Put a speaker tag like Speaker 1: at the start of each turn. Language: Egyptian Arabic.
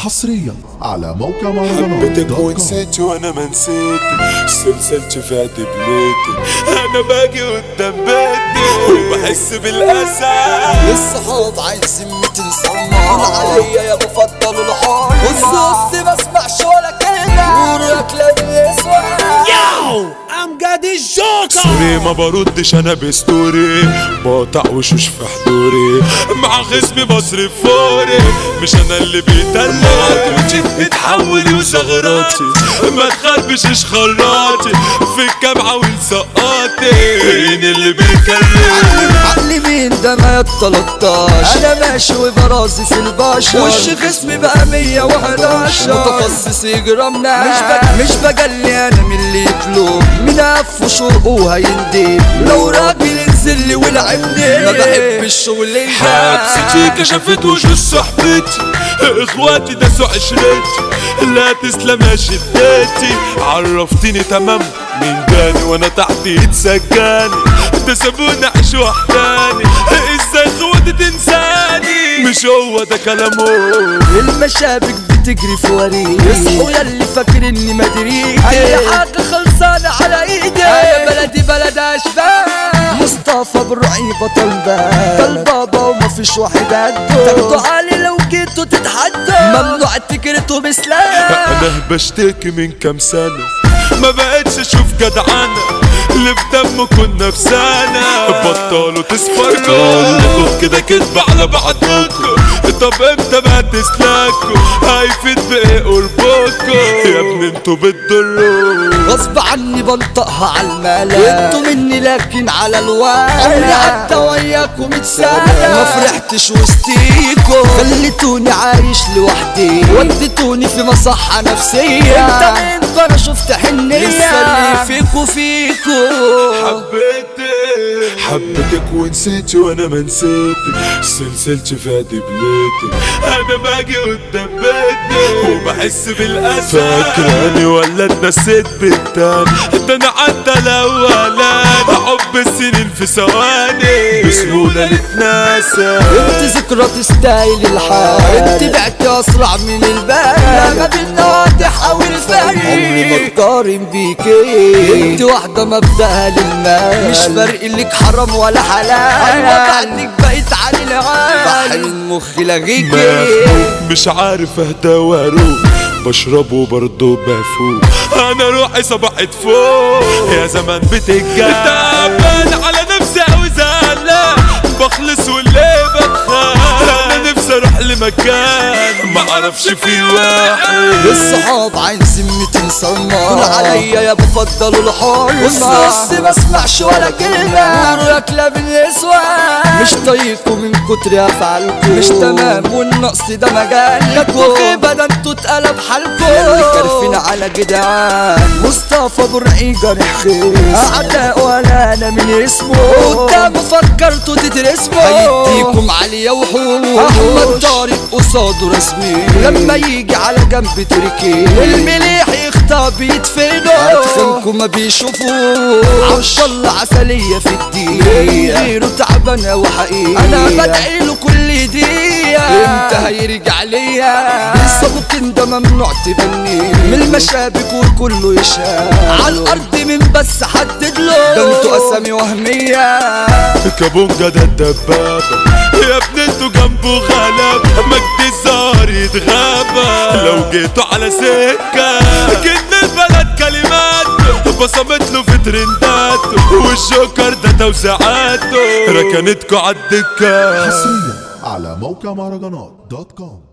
Speaker 1: حصريا على موقع مهرجانات
Speaker 2: حبيتك
Speaker 1: دوت كوم.
Speaker 2: ونسيت وانا ما نسيتك سلسلت في بليتي انا باجي قدام بيتي وبحس بالاسى
Speaker 3: الصحاب عايز ذمتي نصنع عليا يا بفضل الحار الصوص ما اسمعش ولا كلمة وريك لا يسوى
Speaker 4: امجد الجوكر
Speaker 2: سوري ما بردش انا بستوري بقطع وشوش في حضوري مع خصمي بصرف فوري مش انا اللي بيدلع بتحول وثغراتي ما تخربشش خراتي في الجامعة ولسقاتي مين اللي بيكلم
Speaker 3: عقلي مين ده ما 13 انا ماشي وبراسي في البشر وش جسمي بقى 111 متخصص جرامنا مش بج... مش بجلي انا من اللي يطلب من اف شوقه هيندب لو راجل انزل لي ولعبني ما بحبش الشغل
Speaker 2: حبستي كشفت وجوه صحبتي اخواتي داسوا عشرتي لا تسلم يا شدتي عرفتيني تمام مين جاني وانا تحت يتسجاني ده سابوني اعيش وحداني ازاي اخواتي تنساني مش هو ده كلامه
Speaker 3: المشابك بتجري في وريد اصحوا ياللي فاكر اني ما دريت اي حاجه خلصانه على ايدي يا بلدي بلد اشباه مصطفى بالرعي بطل باب ده البابا ومفيش واحد قده تاخدوا علي لو جيتوا تتحدوا ممنوع تجرتوا بسلاح
Speaker 2: انا بشتكي من كام سنة ما بقتش اشوف جدعانة اللي في دمه كنا في سنة بطلوا تصفركوا كلكم كده كدب على بعضكم طب امتى بقى تسلكوا هيفيد بايه قربكم يا ابني انتوا بتضروا
Speaker 3: غصب عني بنطقها على الملا انتوا مني لكن على الواقع عمري عدى وياكم متسالة ما فرحتش وسطيكوا خليتوني عايش لوحدي وديتوني في مصحة نفسية انت منكم انا شفت حنية لسه اللي فيكوا فيكوا
Speaker 2: حبيتك حبيتك ونسيت وانا ما نسيتك سلسلتي في دبلتي انا باجي قدام بيتي وبحس بالاسى فاكراني ولا اتنسيت بالتاني ده انا عدى الاولاني حب السنين في ثواني بسهولة نتناسى
Speaker 3: انت ذكرى تستاهل الحال انت بعت اسرع من البال ما بينا واضح او الفرق عمري ما اتقارن بيكي انت واحدة مبدأها للمال مش فارق لك حرام ولا حلال ايوه بعدك بقيت علي العال بحر من مخي لغيكي
Speaker 2: مخنوق مش عارف اهدى واروق بشربه برضه بفوق انا روحي صبحت فوق يا زمان بتتجاه تعبان على نفسي اوي زعلان بخلص واللي بتخان انا نفسي اروح لمكان ما اعرفش في واحد
Speaker 3: الصحاب عين ذمتي نصنع كل عليا يا بفضل الحر والنص ما اسمعش ولا كلمة ورك لا بالنسوة مش طايقكم من كتر افعالكم مش تمام والنقص ده مجالكم خيبة ده انتوا اتقلب حالكم اللي كارفين على جدعان مصطفى برعي جارح خير اعداء ولا انا من اسمه قدام فكرتوا تترسموا هيديكم عليا وحوش احمد طارق قصاده رسمي لما يجي على جنب تركي المليح يخطى بيدفنوا ادخلكم ما بيشوفوه عبد الله عسلية في الدين غيره تعبانة وحقيقة انا بدعي له كل دقيقة امتى هيرجع ليا لسه ممكن ده ممنوع تبني من المشابك وكله يشهد على الارض من بس حدد له ده انتوا اسامي وهمية
Speaker 2: كابونجا ده الدبابة يا ابني انتوا جنبه غلب مجد الزهر يتغابى لو جيتوا على سكة كن البلد كلمات بصمت له في ترندات والجوكر ده توسعاته ركنتكوا عالدكة
Speaker 1: حصريا على موقع مهرجانات دوت كوم